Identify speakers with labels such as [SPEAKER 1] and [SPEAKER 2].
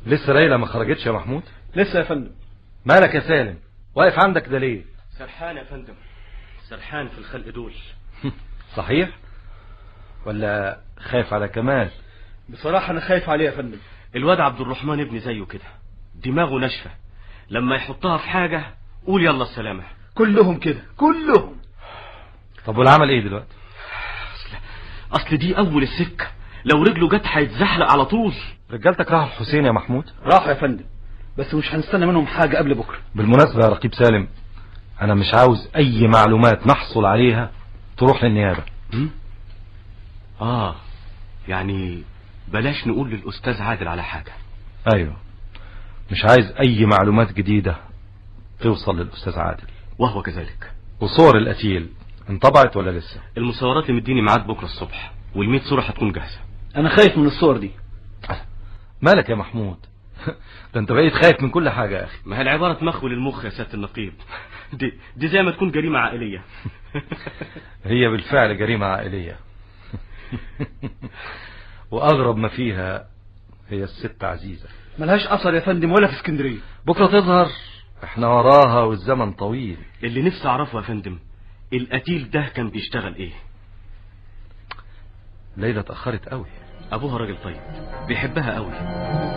[SPEAKER 1] لسه ليلى ما خرجتش يا محمود
[SPEAKER 2] لسه يا فندم
[SPEAKER 1] مالك يا سالم واقف عندك ده ليه
[SPEAKER 3] سرحان يا فندم سرحان في الخلق دول
[SPEAKER 1] صحيح ولا خايف على كمال
[SPEAKER 2] بصراحة أنا خايف عليه يا فندم
[SPEAKER 3] الواد عبد الرحمن ابني زيه كده دماغه ناشفة لما يحطها في حاجة قول يلا السلامة
[SPEAKER 2] كلهم كده كلهم
[SPEAKER 1] طب والعمل ايه دلوقتي
[SPEAKER 3] اصل دي اول السكة لو رجله جت هيتزحلق على طول
[SPEAKER 1] رجالتك راحوا الحسين يا محمود
[SPEAKER 2] راحوا يا فندم بس مش هنستنى منهم حاجة قبل بكرة
[SPEAKER 1] بالمناسبة يا رقيب سالم انا مش عاوز اي معلومات نحصل عليها تروح للنيابة
[SPEAKER 3] م? اه يعني بلاش نقول للاستاذ عادل على حاجة
[SPEAKER 1] ايوه مش عايز اي معلومات جديدة توصل للاستاذ عادل
[SPEAKER 3] وهو كذلك
[SPEAKER 1] وصور القتيل انطبعت ولا لسه
[SPEAKER 3] المصورات مديني ميعاد بكرة الصبح والميت صورة هتكون جاهزة
[SPEAKER 2] أنا خايف من الصور دي
[SPEAKER 1] مالك يا محمود ده انت بقيت خايف من كل حاجة يا اخي
[SPEAKER 3] ما هي العبارة مخول المخ يا سيادة النقيب دي, دي زي ما تكون جريمة عائلية
[SPEAKER 1] هي بالفعل جريمة عائلية واغرب ما فيها هي الست عزيزة
[SPEAKER 2] ملهاش أثر يا فندم ولا في اسكندرية
[SPEAKER 1] بكرة تظهر احنا وراها والزمن طويل
[SPEAKER 3] اللي نفسي اعرفه يا فندم القتيل ده كان بيشتغل ايه
[SPEAKER 1] ليلى اتأخرت قوي
[SPEAKER 3] ابوها راجل طيب بيحبها قوي